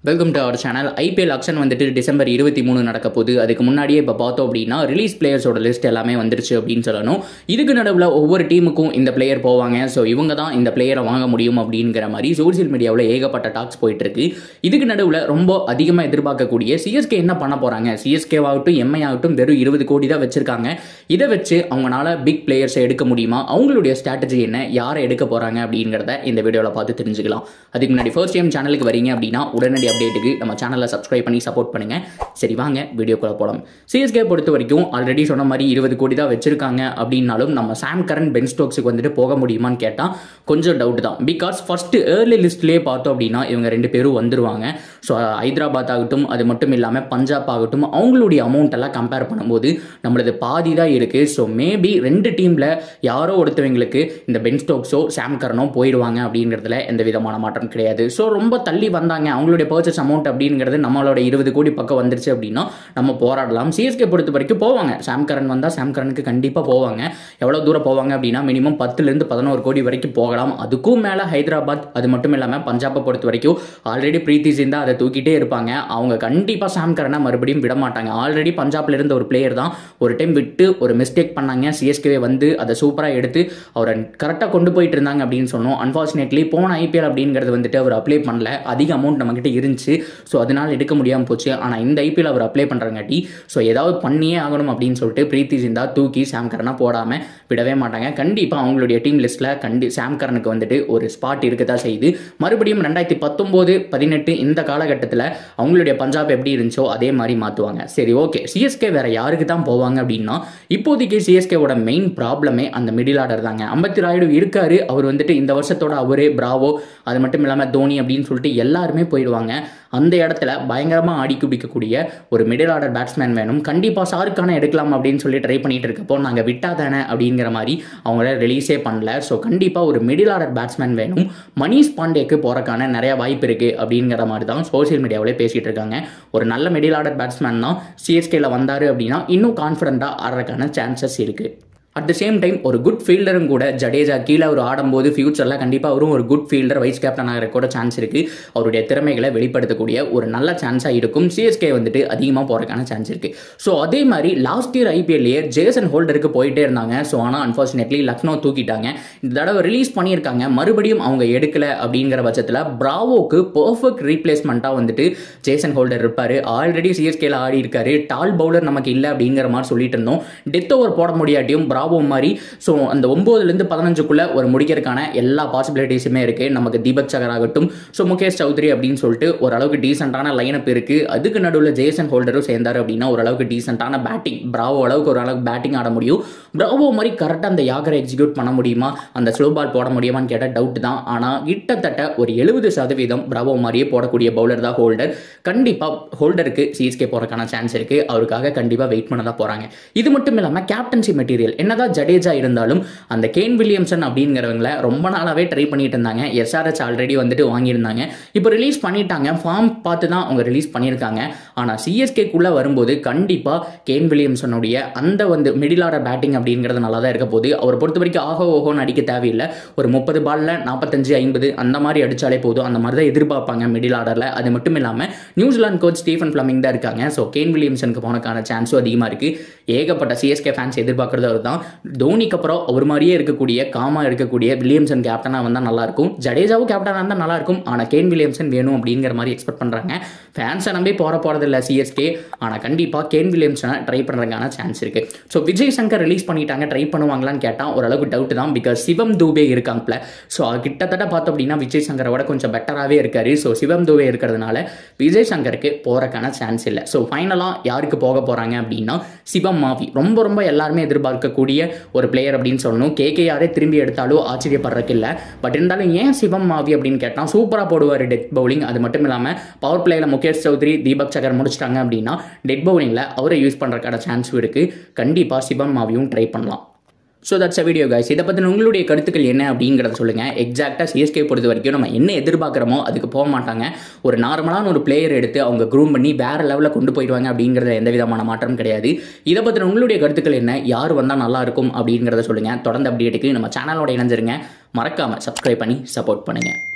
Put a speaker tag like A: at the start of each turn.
A: welcome to our channel IPL auction வந்துட்டு December இருபத்தி மூணு நடக்க போகுது அதுக்கு முன்னாடியே இப்போ பார்த்தோம் அப்படின்னா ரிலீஸ் பிளேயர்ஸோட லிஸ்ட் எல்லாமே வந்துருச்சு அப்படின்னு சொல்லணும் இதுக்கு நடுவில் ஒவ்வொரு டீமுக்கும் இந்த பிளேயர் போவாங்க ஸோ இவங்க தான் இந்த பிளேயரை வாங்க முடியும் அப்படிங்கிற மாதிரி சோசியல் மீடியாவில் ஏகப்பட்ட டாக்ஸ் போயிட்டு இருக்கு இதுக்கு நடுவில் ரொம்ப அதிகமாக எதிர்பார்க்கக்கூடிய சிஎஸ்கே என்ன பண்ண போறாங்க சிஎஸ்கே ஆகட்டும் எம்ஐ ஆகட்டும் வெறும் இருபது கோடி தான் வச்சிருக்காங்க இதை வச்சு அவங்களால பிக் பிளேயர்ஸை எடுக்க முடியுமா அவங்களுடைய ஸ்ட்ராட்டஜி என்ன யாரை எடுக்க போறாங்க அப்படிங்கிறத இந்த வீடியோவில் பார்த்து தெரிஞ்சுக்கலாம் அதுக்கு முன்னாடி ஃபர்ஸ்ட் டைம் சேனலுக்கு வரீங்க அப்படின்னா உடனடி அப்டேட்டுக்கு நம்ம சேனலை சப்ஸ்கிரைப் பண்ணி சப்போர்ட் பண்ணுங்க சரி வாங்க வீடியோக்குள்ள போகலாம் சிஎஸ்கே பொறுத்த வரைக்கும் ஆல்ரெடி சொன்ன மாதிரி இருபது கோடி தான் வச்சிருக்காங்க அப்படின்னாலும் நம்ம சாம் கரன் பென் ஸ்டோக்ஸுக்கு வந்துட்டு போக முடியுமான்னு கேட்டால் கொஞ்சம் டவுட் தான் பிகாஸ் ஃபர்ஸ்ட் ஏர்லி லிஸ்ட்லேயே பார்த்தோம் அப்படின்னா இவங்க ரெண்டு பேரும் வந்துருவாங்க ஸோ ஹைதராபாத் ஆகட்டும் அது மட்டும் இல்லாமல் பஞ்சாப் ஆகட்டும் அவங்களுடைய அமௌண்ட் எல்லாம் கம்பேர் பண்ணும்போது நம்மளது பாதி தான் இருக்குது ஸோ மேபி ரெண்டு டீமில் யாரோ ஒருத்தவங்களுக்கு இந்த பென் ஸ்டோக்ஸோ சாம் கரனோ போயிடுவாங்க அப்படிங்கிறதுல எந்த விதமான மாற்றம் கிடையாது ஸோ ரொம்ப தள்ளி வந்தாங்க அவங்களுடைய பர்ச்சேஸ் அமௌண்ட் அப்படிங்கிறது நம்மளோட இருபது கோடி பக்கம் வந்துருச்சு அப்படின்னா நம்ம போராடலாம் சிஎஸ்கே பொறுத்த வரைக்கும் போவாங்க சாம் கரன் வந்தால் சாம் கரனுக்கு கண்டிப்பாக போவாங்க எவ்வளோ தூரம் போவாங்க அப்படின்னா மினிமம் பத்துலேருந்து பதினோரு கோடி வரைக்கும் போகலாம் அதுக்கும் மேலே ஹைதராபாத் அது மட்டும் இல்லாமல் பஞ்சாபை பொறுத்த வரைக்கும் ஆல்ரெடி பிரீத்தி சிந்தா அதை தூக்கிட்டே இருப்பாங்க அவங்க கண்டிப்பாக சாம் கரனை மறுபடியும் விட மாட்டாங்க ஆல்ரெடி பஞ்சாப்ல இருந்த ஒரு பிளேயர் தான் ஒரு டைம் விட்டு ஒரு மிஸ்டேக் பண்ணாங்க சிஎஸ்கே வந்து அதை சூப்பராக எடுத்து அவரை கரெக்டாக கொண்டு போயிட்டு இருந்தாங்க அப்படின்னு சொன்னோம் அன்ஃபார்ச்சுனேட்லி போன ஐபிஎல் அப்படிங்கிறது வந்துட்டு அவர் அப்ளை பண்ணல அதிக அமௌண்ட் நம்மக்கிட்ட இருந்துச்சு ஸோ அதனால் எடுக்க முடியாமல் போச்சு ஆனால் இந்த ஐபிஎல் அவர் அப்ளை பண்ணுறங்காட்டி ஸோ ஏதாவது பண்ணியே ஆகணும் அப்படின்னு சொல்லிட்டு பிரீத்தி சிந்தா தூக்கி சாம் கரனை போடாமல் விடவே மாட்டாங்க கண்டிப்பாக அவங்களுடைய டீம் லிஸ்ட்டில் கண்டி சாம் கரனுக்கு வந்துட்டு ஒரு ஸ்பாட் இருக்க தான் செய்யுது மறுபடியும் ரெண்டாயிரத்தி பத்தொம்போது பதினெட்டு இந்த காலகட்டத்தில் அவங்களுடைய பஞ்சாப் எப்படி இருந்துச்சோ அதே மாதிரி மாற்றுவாங்க சரி ஓகே சிஎஸ்கே வேற யாருக்கு தான் போவாங்க அப்படின்னா இப்போதைக்கு சிஎஸ்கேவோட மெயின் ப்ராப்ளமே அந்த மிடில் ஆர்டர் தாங்க அம்பத்தி ராயுடு இருக்காரு அவர் வந்துட்டு இந்த வருஷத்தோட அவரே பிராவோ அது மட்டும் இல்லாமல் தோனி அப்படின்னு சொல்லிட்டு எல்லாருமே போயிடுவாங்க அந்த இடத்துல பயங்கரமாக ஆடி குடிக்கக்கூடிய ஒரு மிடில் ஆர்டர் பேட்ஸ்மேன் வேணும் கண்டிப்பாக ஷாருக்கான எடுக்கலாம் அப்படின்னு சொல்லி ட்ரை பண்ணிட்டு இருக்கப்போ நாங்கள் விட்டா தானே அப்படிங்கிற மாதிரி அவங்கள ரிலீஸே பண்ணல ஸோ கண்டிப்பாக ஒரு மிடில் ஆர்டர் பேட்ஸ்மேன் வேணும் மணிஷ் பாண்டேக்கு போகிறக்கான நிறைய வாய்ப்பு இருக்குது அப்படிங்கிற மாதிரி தான் சோசியல் மீடியாவிலே பேசிகிட்டு இருக்காங்க ஒரு நல்ல மிடில் ஆர்டர் பேட்ஸ்மேன் தான் சிஎஸ்கேல வந்தார் அப்படின்னா இன்னும் கான்ஃபிடண்ட்டாக ஆடுறதுக்கான சான்சஸ் இருக்குது அட் த சேம் டைம் ஒரு குட் ஃபீல்டரும் கூட ஜடேஜா கீழே அவர் ஆடும்போது ஃபியூச்சரில் கண்டிப்பாக அவரும் ஒரு குட் ஃபீல்டர் வைஸ் கேப்டன் ஆகிற கூட சான்ஸ் இருக்குது அவருடைய திறமைகளை வெளிப்படுத்தக்கூடிய ஒரு நல்ல சான்ஸாக இருக்கும் சிஎஸ்கே வந்துட்டு அதிகமாக போகிறதுக்கான சான்ஸ் இருக்குது ஸோ அதே மாதிரி லாஸ்ட் இயர் ஐபிஎல்லையே ஜேசன் ஹோல்டருக்கு போயிட்டே இருந்தாங்க ஸோ ஆனால் அன்ஃபார்ச்சுனேட்லி லக்னோ தூக்கிட்டாங்க இந்த தடவை ரிலீஸ் பண்ணியிருக்காங்க மறுபடியும் அவங்க எடுக்கலை அப்படிங்கிற பட்சத்தில் பிராவோக்கு பர்ஃபெக்ட் ரீப்ளேஸ்மெண்ட்டாக வந்துட்டு ஜேசன் ஹோல்டர் இருப்பார் ஆல்ரெடி சிஎஸ்கேல ஆடி இருக்காரு டால் பவுலர் நமக்கு இல்லை அப்படிங்கிற மாதிரி சொல்லிட்டு இருந்தோம் டெத் ஓவர் போட முடியாட்டியும் பிராவோ மாதிரி ஸோ அந்த ஒம்போதுலேருந்து பதினஞ்சுக்குள்ளே ஒரு முடிக்கிறதுக்கான எல்லா பாசிபிலிட்டிஸுமே இருக்குது நமக்கு தீபக் சகர் ஆகட்டும் ஸோ முகேஷ் சௌத்ரி அப்படின்னு சொல்லிட்டு ஓரளவுக்கு டீசெண்டான லைனப் இருக்குது அதுக்கு நடுவில் ஜேசன் ஹோல்டரும் சேர்ந்தார் அப்படின்னா ஓரளவுக்கு டீசெண்டான பேட்டிங் பிராவோ அளவுக்கு ஓரளவுக்கு பேட்டிங் ஆட முடியும் பிராவோ மாதிரி கரெக்டாக அந்த யாகரை எக்ஸிக்யூட் பண்ண முடியுமா அந்த ஸ்லோ பால் போட முடியுமான்னு கேட்டால் டவுட் தான் ஆனால் கிட்டத்தட்ட ஒரு எழுபது சதவீதம் பிராவோ மாதிரியே போடக்கூடிய பவுலர் தான் ஹோல்டர் கண்டிப்பாக ஹோல்டருக்கு சிஎஸ்கே போகிறக்கான சான்ஸ் இருக்குது அவருக்காக கண்டிப்பாக வெயிட் பண்ண தான் போகிறாங்க இது மட்டும் இல்லாமல் கேப்டன்சி மெட்டீரியல் என்னதான் ஜடேஜா இருந்தாலும் அந்த கேன் வில்லியம்சன் அப்படிங்கிறவங்கள ரொம்ப நாளாகவே ட்ரை பண்ணிட்டு இருந்தாங்க எஸ்ஆர்எச் ஆல்ரெடி வந்துட்டு வாங்கியிருந்தாங்க இப்போ ரிலீஸ் பண்ணிட்டாங்க ஃபார்ம் பார்த்து தான் அவங்க ரிலீஸ் பண்ணியிருக்காங்க ஆனால் சிஎஸ்கேக்குள்ளே வரும்போது கண்டிப்பாக கேன் வில்லியம்சனுடைய அந்த வந்து மிடில் ஆர்டர் பேட்டிங் அப்படிங்கிறது நல்லா தான் இருக்க போகுது அவரை பொறுத்த வரைக்கும் ஆகோ ஓஹோன்னு அடிக்க தேவையில்லை ஒரு முப்பது பாலில் நாற்பத்தஞ்சு ஐம்பது அந்த மாதிரி அடித்தாலே போதும் அந்த மாதிரி தான் எதிர்பார்ப்பாங்க மிடில் ஆர்டரில் அது மட்டும் இல்லாமல் நியூசிலாந்து கோச் ஸ்டீஃபன் ஃப்ளமிங் தான் இருக்காங்க ஸோ கேன் வில்லியம்சனுக்கு போனக்கான சான்ஸும் அதிகமாக இருக்குது ஏகப்பட்ட சிஎஸ்கே ஃபேன்ஸ் எதிர்பார்க்குறது அவர் தான் தோனிக்கு அப்புறம் அவர் மாதிரியே இருக்கக்கூடிய காமா இருக்கக்கூடிய வில்லியம்சன் கேப்டனாக வந்தால் நல்லாயிருக்கும் ஜடேஜாவும் கேப்டனாக இருந்தால் நல்லாயிருக்கும் ஆனால் கேன் வில்லியம்சன் வேணும் அப்படிங்கிற மாதிரி எக்ஸ்பெக்ட் பண்ணுறாங்க ஃபேன்ஸை நம்பி போகிற போகிறதில்ல சிஎஸ்கே ஆனால் கண்டிப்பாக கேன் வில்லியம்சனை ட்ரை பண்ணுறதுக்கான சான்ஸ் இருக்குது ஸோ விஜய் சங்கர் ரிலீஸ் பண்ணிட்டாங்க ட்ரை பண்ணுவாங்களான்னு கேட்டால் ஓரளவுக்கு டவுட் தான் பிகாஸ் சிவம் தூபே இருக்காங்கல்ல ஸோ கிட்டத்தட்ட பார்த்தோம் அப்படின்னா விஜய் சங்கரை விட கொஞ்சம் பெட்டராகவே இருக்காரு ஸோ சிவம் தூபே இருக்கிறதுனால விஜய் சங்கருக்கு போகிறக்கான சான்ஸ் இல்லை ஸோ ஃபைனலாக யாருக்கு போக போகிறாங்க அப்படின்னா சிவம் மாவி ரொம்ப ரொம்ப எல்லாருமே எதிர்பார்க்கக்கூடிய ஒரு பிளேயர் அப்படின்னு சொல்லணும் கேகேஆரே திரும்பி எடுத்தாலும் ஆச்சரியப்படுறதுக்கு இல்லை பட் இருந்தாலும் ஏன் சிவம் மாவி அப்படின்னு கேட்டால் சூப்பராக போடுவார் டெத் பவுலிங் அது மட்டும் இல்லாமல் பவர் பிளேயில் முகேஷ் சௌத்ரி தீபக் சகர் முடிச்சிட்டாங்க அப்படின்னா டெட் பவுலிங்கில் அவரை யூஸ் பண்ணுறக்கான சான்ஸும் இருக்குது கண்டிப்பாக சிவம் மாவியும் ட்ரை பண்ணலாம் so that's a video guys இதை பற்றின உங்களுடைய கருத்துக்கள் என்ன அப்படிங்கிறத சொல்லுங்கள் எக்ஸாக்டாக சிஎஸ்கே பொறுத்த வரைக்கும் நம்ம என்ன எதிர்பார்க்குறோமோ அதுக்கு போக மாட்டாங்க ஒரு நார்மலான ஒரு பிளேயர் எடுத்து அவங்க க்ரூம் பண்ணி வேறு லெவலில் கொண்டு போயிடுவாங்க அப்படிங்கிறத எந்த விதமான மாற்றம் கிடையாது இதை பற்றின உங்களுடைய கருத்துக்கள் என்ன யார் வந்தால் நல்லா இருக்கும் அப்படிங்கிறத சொல்லுங்கள் தொடர்ந்து அப்டேட்டுக்கு நம்ம சேனலோட இணைஞ்சிருங்க மறக்காமல் சப்ஸ்கிரைப் பண்ணி சப்போர்ட் பண்ணுங்கள்